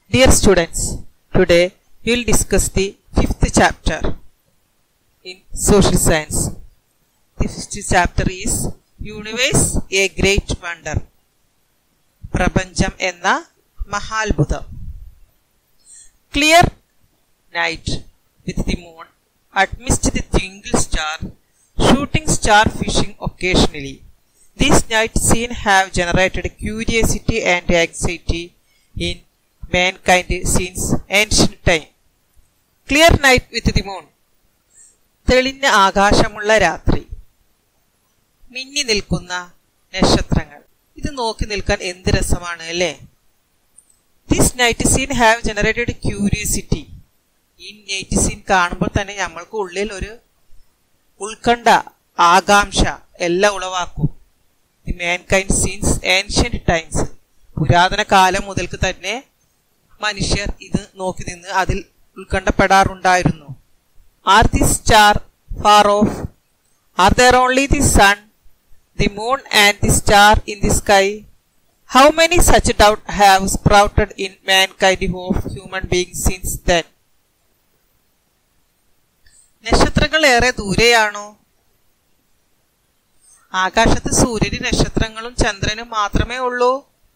Dear students, today we will discuss the fifth chapter in social science. The fifth chapter is Universe a Great Wonder. പ്രപഞ്ചം എന്ന മഹാത്ഭുതം clear night with the moon amidst the twinkle star shooting star fishing occasionally These night scene have generated curiosity and anxiety in mankind since ancient time. Clear night with the moon. തെളിഞ്ഞ ആകാശമുള്ള രാത്രി മിന്നി നിൽക്കുന്ന നക്ഷത്രങ്ങൾ ഇത് നോക്കി നിൽക്കാൻ എന്ത് രസമാണ് അല്ലേ this night scene have generated curiosity ഈ നൈറ്റ് സീൻ കാണുമ്പോൾ തന്നെ നമ്മൾക്ക് ഉള്ളിൽ ഒരു ഉത്കണ്ഠ ആകാംക്ഷ എല്ലാം ഉളവാക്കും the mankind scenes ancient times പുരാതന കാലം മുതൽക്ക് തന്നെ മനുഷ്യർ ഇത് നോക്കി നിന്ന് അതിൽ ഉത്കണ്ഠപ്പെടാറുണ്ടായിരുന്നു are the star far off are there only the sun the moon and the star in the sky how many such doubt have sprouted in mankind of human being since then നക്ഷത്രങ്ങൾ ഏറെ ദൂരെയാണോ ആകാശത്ത് സൂര്യനും നക്ഷത്രങ്ങളും ചന്ദ്രനും മാത്രമേ ഉള്ളൂ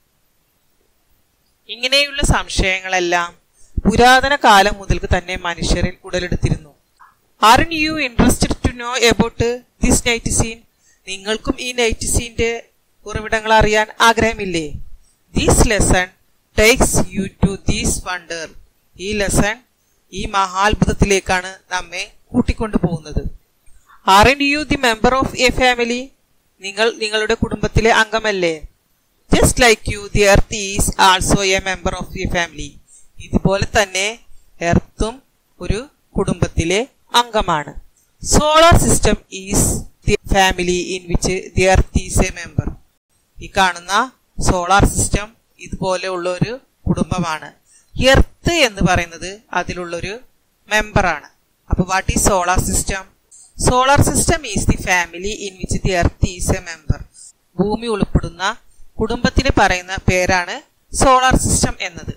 ഇങ്ങനെയുള്ള സംശയങ്ങളെല്ലാം പുരാതന കാലം മുതൽക്ക് തന്നെ മനുഷ്യരിൽ ഉടലെടുത്തിരുന്നു are you interested to know about this night scene നിങ്ങൾക്കും ഈ നൈറ്റ് സീന്റെ ഉറവിടങ്ങൾ അറിയാൻ ആഗ്രഹമില്ലേ this lesson takes you to these wonder ഈ ലെസൺ ഈ മഹാത്ഭുതത്തിലേക്കാണ് നമ്മെ കൂട്ടിക്കൊണ്ടു പോകുന്നത് are you the member of a family നിങ്ങൾ നിങ്ങളുടെ കുടുംബത്തിലെ അംഗമല്ലേ just like you the earth is also a member of a family ഇതുപോലെ തന്നെ എർത്തും ഒരു കുടുംബത്തിലെ അംഗമാണ് solar system is the family in which the earth is a member ഈ കാണുന്ന സോളാർ സിസ്റ്റം ഇതുപോലെയുള്ള ഒരു കുടുംബമാണ് എർത്ത് എന്ന് പറയുന്നത് അതിലുള്ളൊരു മെമ്പറാണ് അപ്പൊ what is solar system solar system is the family in which the earth is a member ഭൂമി ഉൾപ്പെടുന്ന കുടുംബത്തിന് പറയുന്ന പേരാണ് സോളാർ സിസ്റ്റം എന്നത്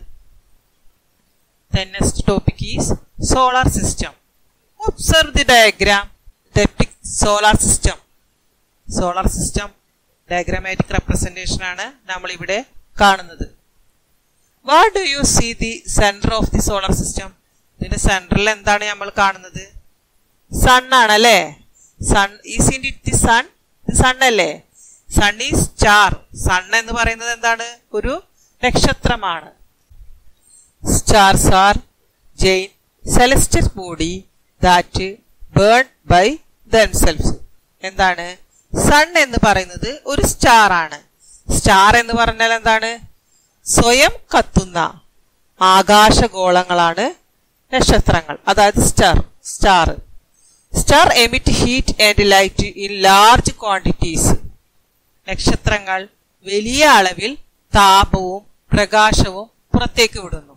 next topic is solar system observe the diagram depict solar system solar system diagrammatic representation ആണ് നമ്മൾ ഇവിടെ കാണുന്നത് what do you see the centre of the solar system ഇതിന്റെ സെന്ററിൽ എന്താണ് നമ്മൾ കാണുന്നത് സൺ ആണ് അല്ലേ sun is in the sun sun അല്ലേ സൺ ഈസ് സ്റ്റാർ സൺ എന്ന് പറയുന്നത് എന്താണ് ഒരു നക്ഷത്രമാണ് stars are gain celestial body that burn by themselves എന്താണ് സൺ എന്ന് പറയുന്നത് ഒരു സ്റ്റാർ ആണ് സ്റ്റാർ എന്ന് പറഞ്ഞാൽ എന്താണ് സ്വയം കത്തുന്ന ആകാശഗോളങ്ങളാണ് നക്ഷത്രങ്ങൾ അതായത് star star star emit heat and light in large quantities നക്ഷത്രങ്ങൾ വലിയ അളവിൽ താപവും പ്രകാശവും പുറത്തേക്ക് വിടുന്നു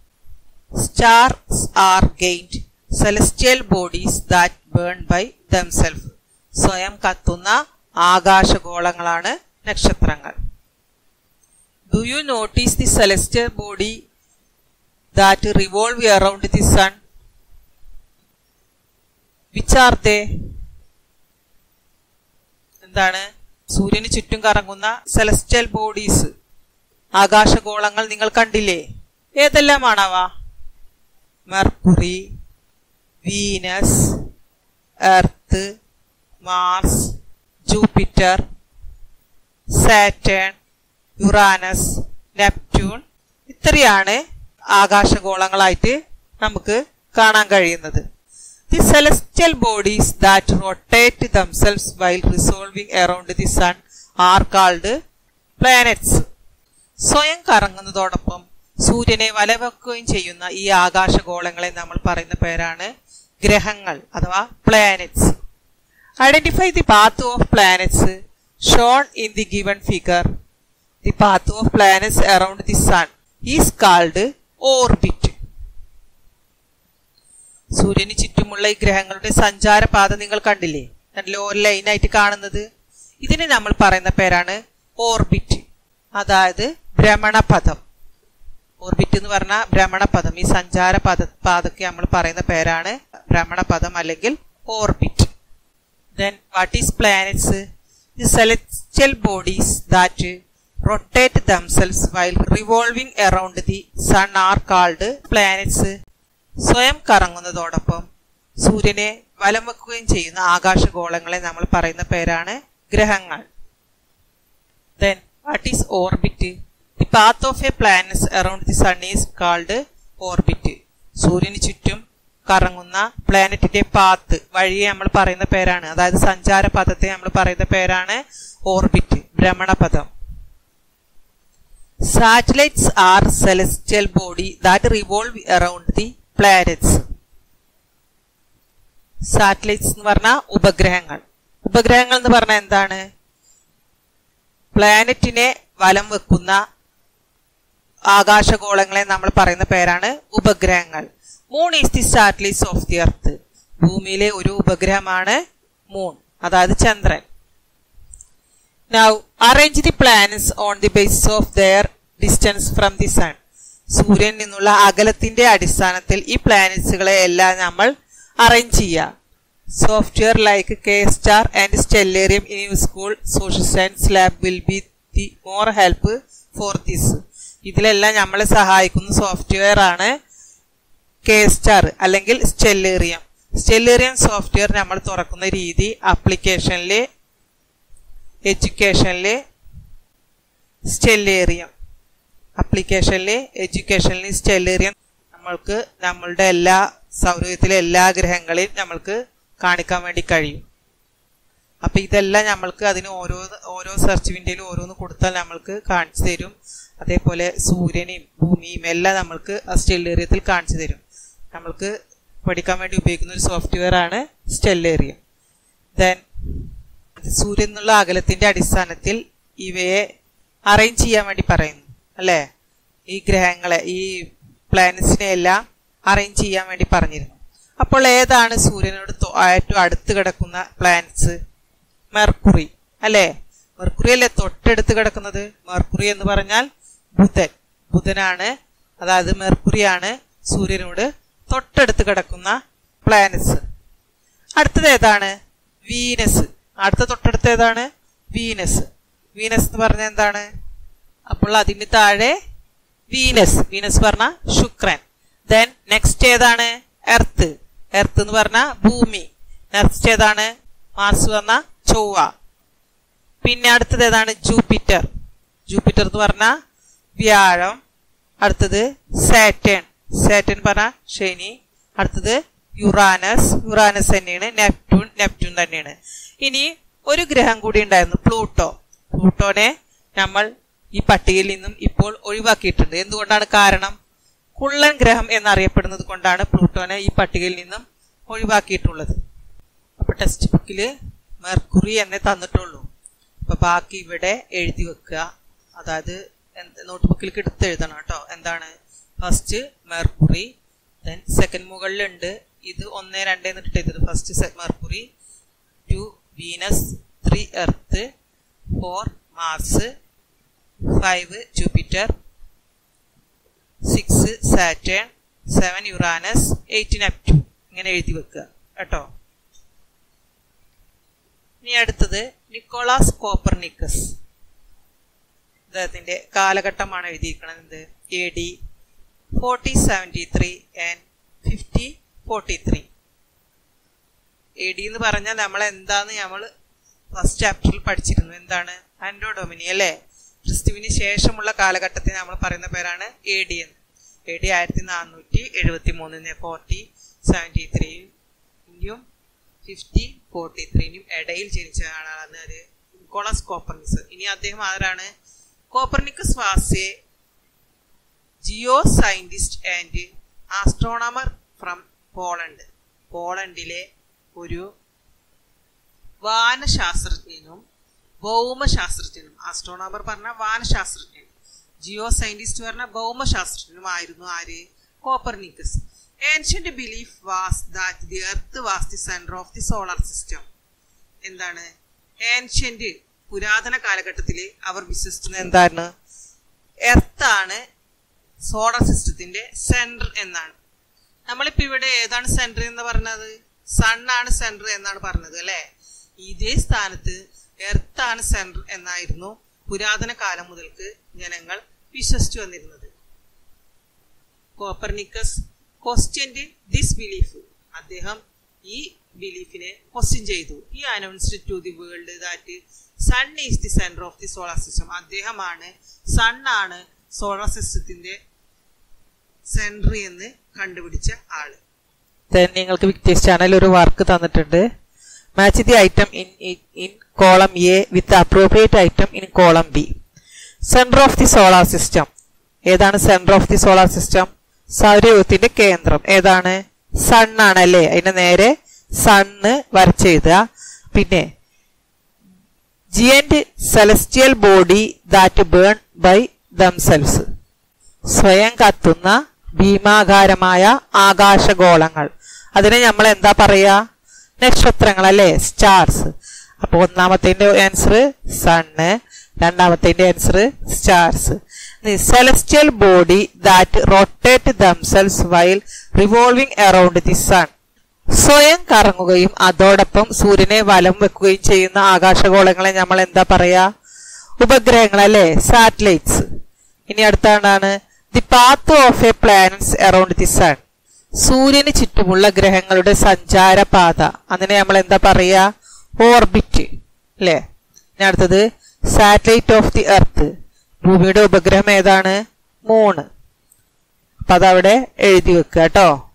stars are gained celestial bodies that burn by themself സ്വയം കത്തുന്ന ആകാശഗോളങ്ങളാണ് നക്ഷത്രങ്ങൾ do you notice the celestial body that revolve around the sun which are the എന്താണ് സൂര്യന് ചുറ്റും കറങ്ങുന്ന സെലസ്റ്റൽ ബോഡീസ് ആകാശഗോളങ്ങൾ നിങ്ങൾ കണ്ടില്ലേ ഏതെല്ലാമാണവ Mercury Venus Earth Mars Jupiter Saturn Uranus Neptune ഇത്രയാണ് ആകാശഗോളങ്ങളായിട്ട് നമുക്ക് കാണാൻ കഴിയുന്നത് The celestial bodies that rotate themselves while revolving around the sun are called planets. സ്വയം കറങ്ങുന്നതോടൊപ്പം സൂര്യനെ വലവെക്കുകയും ചെയ്യുന്ന ഈ ആകാശഗോളങ്ങളെ നമ്മൾ പറയുന്ന പേരാണ് ഗ്രഹങ്ങൾ അഥവാ planets identify the path of planets shown in the given figure the path of planets around the sun is called orbit സൂര്യന് ചുറ്റുമുള്ള ഈ ഗ്രഹങ്ങളുടെ സഞ്ചാരപാത നിങ്ങൾ കണ്ടില്ലേ കണ്ടില്ലേ ഒരു ലൈനായിട്ട് കാണുന്നത് ഇതിന് നമ്മൾ പറയുന്ന പേരാണ് ഓർബിറ്റ് അതായത് ഭ്രമണപഥം ഓർബിറ്റ് എന്ന് പറഞ്ഞാൽ ഭ്രമണപഥം ഈ സഞ്ചാര പദ പാതയ്ക്ക് നമ്മൾ പറയുന്ന പേരാണ് ഭ്രമണപഥം അല്ലെങ്കിൽ orbit then what is planets the celestial bodies that rotate themselves while revolving around the sun are called planets സ്വയം കറങ്ങുന്നതോടൊപ്പം സൂര്യനെ വലം വെക്കുകയും ചെയ്യുന്ന ആകാശഗോളങ്ങളെ നമ്മൾ പറയുന്ന പേരാണ് ഗ്രഹങ്ങൾ then what is orbit the path of a planets around the sun is called orbit സൂര്യന് ചുറ്റും കറങ്ങുന്ന പ്ലാനറ്റിന്റെ പാത്ത് വഴിയെ നമ്മൾ പറയുന്ന പേരാണ് അതായത് സഞ്ചാര പഥത്തെ നമ്മൾ പറയുന്ന പേരാണ് ഓർബിറ്റ് ഭ്രമണപഥം satellites are celestial body that revolve around the planets satellites എന്ന് പറഞ്ഞാൽ ഉപഗ്രഹങ്ങൾ ഉപഗ്രഹങ്ങൾ എന്ന് പറഞ്ഞാൽ എന്താണ് പ്ലാനറ്റിനെ വലം വെക്കുന്ന ആകാശഗോളങ്ങളെ നമ്മൾ പറയുന്ന പേരാണ് ഉപഗ്രഹങ്ങൾ moon is the satellites of the earth ഭൂമിയിലെ ഒരു ഉപഗ്രഹമാണ് മൂൺ അതായത് ചന്ദ്രൻ now arrange the planets on the basis of their distance from the sun സൂര്യനിൽ നിന്നുള്ള അകലത്തിന്റെ അടിസ്ഥാനത്തിൽ ഈ പ്ലാനറ്റ്സുകളെ എല്ലാം നമ്മൾ അറേഞ്ച് ചെയ്യുക software like K star and Stellarium in you school social science lab will be the more help for this ഇതിലെല്ലാം നമ്മളെ സഹായിക്കുന്ന സോഫ്റ്റ്വെയർ ആണ് കെ സ്റ്റാർ അല്ലെങ്കിൽ സ്റ്റെല്ലേറിയം സ്റ്റെല്ലേറിയം സോഫ്റ്റ്വെയർ നമ്മൾ തുറക്കുന്ന രീതി ആപ്ലിക്കേഷനിൽ എഡ്യൂക്കേഷനിൽ സ്റ്റെല്ലേറിയം ആപ്ലിക്കേഷനിൽ എഡ്യൂക്കേഷനിൽ സ്റ്റെല്ലേറിയം നമ്മൾക്ക് നമ്മളുടെ എല്ലാ സൗരയൂഥത്തിലെ എല്ലാ ഗ്രഹങ്ങളെയും നമ്മൾക്ക് കാണിക്കാൻ വേണ്ടി കഴിയും അപ്പൊ ഇതെല്ലാം നമ്മൾക്ക് അതിന് ഓരോ ഓരോ സെർച്ച് വിൻഡോയിലും ഓരോന്ന് കൊടുത്താൽ നമ്മൾക്ക് കാണിച്ചു തരും അതേപോലെ സൂര്യനെയും ഭൂമിയും എല്ലാം നമ്മൾക്ക് ആ സ്റ്റെല്ലേറിയത്തിൽ കാണിച്ചു തരും നമ്മൾക്ക് പഠിക്കാൻ വേണ്ടി ഉപയോഗിക്കുന്ന ഒരു സോഫ്റ്റ്വെയർ ആണ് സ്റ്റെല്ലേറിയം ദെൻ സൂര്യൻ എന്നുള്ള അകലത്തിന്റെ അടിസ്ഥാനത്തിൽ ഇവയെ അറേഞ്ച് ചെയ്യാൻ വേണ്ടി പറയുന്നു അല്ലേ ഈ ഗ്രഹങ്ങളെ ഈ പ്ലാനറ്റ്സിനെ എല്ലാം അറേഞ്ച് ചെയ്യാൻ വേണ്ടി പറഞ്ഞിരുന്നു അപ്പോൾ ഏതാണ് സൂര്യനോട് തൊ- ഏറ്റവും അടുത്ത് കിടക്കുന്ന പ്ലാനറ്റ്സ് മെർക്കുറി അല്ലേ മെർക്കുറി അല്ലേ തൊട്ടടുത്ത് കിടക്കുന്നത് മെർക്കുറി എന്ന് പറഞ്ഞാൽ ബുധൻ ബുധനാണ് അതായത് മെർക്കുറിയാണ് സൂര്യനോട് തൊട്ടടുത്ത് കിടക്കുന്ന പ്ലാനറ്റ്സ് അടുത്തത് ഏതാണ് വീനസ് അടുത്ത തൊട്ടടുത്ത് ഏതാണ് വീനസ് വീനസ് എന്ന് പറഞ്ഞാൽ എന്താണ് അപ്പോൾ അതിന് താഴെ വീനസ് വീനസ് പറഞ്ഞ ശുക്രൻ ദെൻ നെക്സ്റ്റ് ഏതാണ് എർത്ത് എർത്ത് എന്ന് പറഞ്ഞ ഭൂമി നെക്സ്റ്റ് ഏതാണ് മാർസ് പറഞ്ഞ ചൊവ്വ പിന്നെ അടുത്തത് ഏതാണ് ജൂപ്പിറ്റർ ജൂപ്പിറ്റർ എന്ന് പറഞ്ഞ വ്യാഴം അടുത്തത് സാറ്റേൺ സാറ്റേൺ പറഞ്ഞ ശനി അടുത്തത് യുറാനസ് യുറാനസ് തന്നെയാണ് നെപ്റ്റ്യൂൺ നെപ്റ്റ്യൂൺ തന്നെയാണ് ഇനി ഒരു ഗ്രഹം കൂടി ഉണ്ടായിരുന്നു പ്ലൂട്ടോ പ്ലൂട്ടോനെ നമ്മൾ ഈ പട്ടികയിൽ നിന്നും ഇപ്പോൾ ഒഴിവാക്കിയിട്ടുണ്ട് എന്തുകൊണ്ടാണ് കാരണം കുള്ളൻ ഗ്രഹം എന്നറിയപ്പെടുന്നത് കൊണ്ടാണ് പ്ലൂട്ടോനെ ഈ പട്ടികയിൽ നിന്നും ഒഴിവാക്കിയിട്ടുള്ളത് അപ്പൊ ടെക്സ്റ്റ് ബുക്കിൽ മെർക്കുറി എന്നേ തന്നിട്ടുള്ളൂ അപ്പൊ ബാക്കി ഇവിടെ എഴുതി വെക്കുക അതായത് നോട്ട് ബുക്കിലേക്ക് എടുത്ത് എഴുതണം കേട്ടോ എന്താണ് ഫസ്റ്റ് മെർക്കുറി ദെൻ സെക്കൻഡ് മുകളിലുണ്ട് ഇത് ഒന്ന് രണ്ട് എന്നിട്ട് ചെയ്തത് first Mercury two Venus three Earth four Mars five Jupiter six Saturn seven Uranus eight Neptune ഇങ്ങനെ എഴുതി വെക്കുക കേട്ടോ ഇനി അടുത്തത് നിക്കോളാസ് കോപ്പർനിക്കസ് അദ്ദേഹത്തിന്റെ കാലഘട്ടമാണ് എഴുതിയിരിക്കുന്നത് A D forty seventy three and fifty forty three A D എന്ന് പറഞ്ഞാൽ നമ്മൾ എന്താന്ന് നമ്മൾ ഫസ്റ്റ് ചാപ്റ്ററിൽ പഠിച്ചിരുന്നു എന്താണ് ആൻഡോഡോമിനി അല്ലേ ക്രിസ്തുവിന് ശേഷമുള്ള കാലഘട്ടത്തിന് നമ്മൾ പറയുന്ന പേരാണ് എ ഡി എന്ന് എ ഡി ആയിരത്തി നാനൂറ്റി എഴുപത്തി മൂന്നിന് ഫോർട്ടി സെവൻറ്റി ത്രീയും ഫിഫ്റ്റി ഫോർട്ടി ത്രീനും ഇടയിൽ ജനിച്ച ആളാണ് ഒരു നിക്കോളസ് കോപ്പർനിക്കസ് ഇനി അദ്ദേഹം ആരാണ് Copernicus was a geo scientist and astronomer from Poland പോളണ്ടിലെ ഒരു വാനശാസ്ത്രജ്ഞനും ഭൗമശാസ്ത്രജ്ഞനും ആസ്ട്രോണമർ പറഞ്ഞ വാനശാസ്ത്രജ്ഞൻ ജിയോ സയന്റിസ്റ്റ് പറഞ്ഞ ഭൗമശാസ്ത്രജ്ഞനുമായിരുന്നു ആര് Copernicus ancient belief was that the earth was the centre of the solar system എന്താണ് ഏൻഷ്യന്റ് പുരാതന കാലഘട്ടത്തിൽ അവർ വിശ്വസിക്കുന്നത് എന്താണ് എർത്താണ് സോളാർ സിസ്റ്റത്തിന്റെ സെന്റർ എന്നാണ് നമ്മളിപ്പോ ഇവിടെ ഏതാണ് സെന്റർ എന്ന് പറഞ്ഞത് സണ്ണാണ് സെന്റർ എന്നാണ് പറഞ്ഞത് അല്ലെ ഇതേ സ്ഥാനത്ത് എർത്താണ് സെന്റർ എന്നായിരുന്നു പുരാതന കാലം മുതൽക്ക് ജനങ്ങൾ വിശ്വസിച്ചു വന്നിരുന്നത് കോപ്പർനിക്കസ് ക്വസ്റ്റ്യൻഡ് ദിസ് ബിലീഫ് അദ്ദേഹം ഈ ബിലീഫിനെ ക്വസ്റ്റ്യൻ ചെയ്തു he announced to the world that sun is the centre of the solar system അദ്ദേഹമാണ് സൺ ആണ് സോളാർ സിസ്റ്റത്തിന്റെ സെന്റർ എന്ന് കണ്ടുപിടിച്ച ആള് then നിങ്ങൾക്ക് വിക്ടേഴ്സ് ചാനൽ ഒരു വർക്ക് തന്നിട്ടുണ്ട് match the item in in column A with appropriate item in column B centre of the solar system ഏതാണ് centre of the solar system സൗരയൂഥത്തിന്റെ കേന്ദ്രം ഏതാണ് സൺ ആണല്ലേ അതിന്റെ നേരെ സണ്ണ് വരച്ചെഴുതുക പിന്നെ giant celestial body that burn by themselves സ്വയം കത്തുന്ന ഭീമാകാരമായ ആകാശഗോളങ്ങൾ അതിനെ നമ്മൾ എന്താ പറയാ നക്ഷത്രങ്ങൾ അല്ലേ സ്റ്റാർസ് അപ്പൊ ഒന്നാമത്തെ ആൻസർ സണ്ണ് രണ്ടാമത്തെ answer stars celestial body that rotate themselves while revolving around the sun സ്വയം കറങ്ങുകയും അതോടൊപ്പം സൂര്യനെ വലം വെക്കുകയും ചെയ്യുന്ന ആകാശഗോളങ്ങളെ നമ്മൾ എന്താ പറയാ ഉപഗ്രഹങ്ങൾ അല്ലേ സാറ്റലൈറ്റ്സ് ഇനി അടുത്താണ് the path of a planets around the sun സൂര്യന് ചുറ്റുമുള്ള ഗ്രഹങ്ങളുടെ സഞ്ചാരപാത അതിനെ നമ്മൾ എന്താ പറയാ ഓർബിറ്റ് അല്ലേ ഇനി അടുത്തത് സാറ്റലൈറ്റ് ഓഫ് ദി എർത്ത് ഭൂമിയുടെ ഉപഗ്രഹം ഏതാണ് മൂണ് അപ്പൊ അതവിടെ എഴുതി വെക്കുക കേട്ടോ